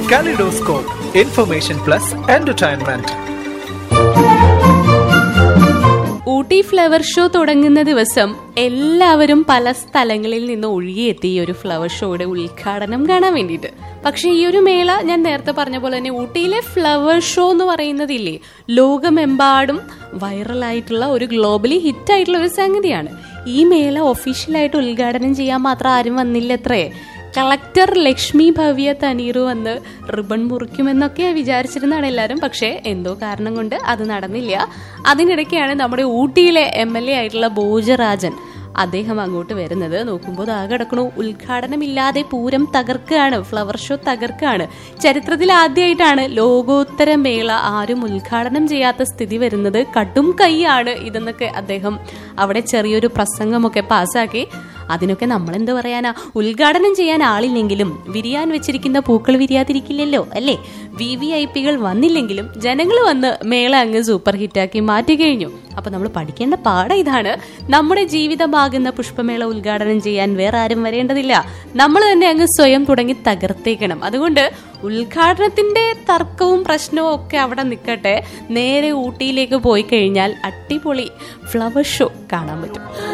Kaleidoscope, information plus entertainment. Ooty flower show തുടങ്ങുന്ന ദിവസം എല്ലാവരും പല സ്ഥലങ്ങളിൽ നിന്ന് ഒഴുകിയെത്തി ഈ ഒരു ഫ്ലവർ ഷോയുടെ ഉദ്ഘാടനം കാണാൻ വേണ്ടിയിട്ട് പക്ഷെ ഈ ഒരു മേള ഞാൻ നേരത്തെ പറഞ്ഞ പോലെ തന്നെ ഊട്ടിയിലെ ഫ്ലവർ ഷോ എന്ന് പറയുന്നതില്ലേ ലോകമെമ്പാടും വൈറലായിട്ടുള്ള ഒരു ഗ്ലോബലി ഹിറ്റ് ആയിട്ടുള്ള ഒരു സംഗതിയാണ് ഈ മേള ഒഫീഷ്യലായിട്ട് ഉദ്ഘാടനം ചെയ്യാൻ മാത്രം ആരും വന്നില്ലത്രേ കളക്ടർ ലക്ഷ്മി ഭവ്യ തനീറു വന്ന് റിബൺ മുറിക്കുമെന്നൊക്കെ വിചാരിച്ചിരുന്നാണ് എല്ലാവരും പക്ഷേ എന്തോ കാരണം കൊണ്ട് അത് നടന്നില്ല അതിനിടയ്ക്കാണ് നമ്മുടെ ഊട്ടിയിലെ എം എൽ എ ആയിട്ടുള്ള ഭോജരാജൻ അദ്ദേഹം അങ്ങോട്ട് വരുന്നത് നോക്കുമ്പോൾ ആ കിടക്കണു ഉദ്ഘാടനമില്ലാതെ പൂരം തകർക്കുകയാണ് ഫ്ലവർ ഷോ തകർക്കുകയാണ് ചരിത്രത്തിൽ ആദ്യമായിട്ടാണ് ലോകോത്തര മേള ആരും ഉദ്ഘാടനം ചെയ്യാത്ത സ്ഥിതി വരുന്നത് കടും കൈയാണ് ഇതെന്നൊക്കെ അദ്ദേഹം അവിടെ ചെറിയൊരു പ്രസംഗമൊക്കെ പാസ്സാക്കി അതിനൊക്കെ നമ്മൾ എന്ത് പറയാനാ ഉദ്ഘാടനം ചെയ്യാൻ ആളില്ലെങ്കിലും വിരിയാൻ വെച്ചിരിക്കുന്ന പൂക്കൾ വിരിയാതിരിക്കില്ലല്ലോ അല്ലേ വി വി ഐ പികൾ വന്നില്ലെങ്കിലും ജനങ്ങൾ വന്ന് മേള അങ്ങ് സൂപ്പർ ഹിറ്റാക്കി മാറ്റി കഴിഞ്ഞു അപ്പൊ നമ്മൾ പഠിക്കേണ്ട പാഠം ഇതാണ് നമ്മുടെ ജീവിതമാകുന്ന പുഷ്പമേള ഉദ്ഘാടനം ചെയ്യാൻ വേറെ ആരും വരേണ്ടതില്ല നമ്മൾ തന്നെ അങ്ങ് സ്വയം തുടങ്ങി തകർത്തേക്കണം അതുകൊണ്ട് ഉദ്ഘാടനത്തിന്റെ തർക്കവും പ്രശ്നവും ഒക്കെ അവിടെ നിൽക്കട്ടെ നേരെ ഊട്ടിയിലേക്ക് പോയി കഴിഞ്ഞാൽ അടിപൊളി ഫ്ലവർ ഷോ കാണാൻ പറ്റും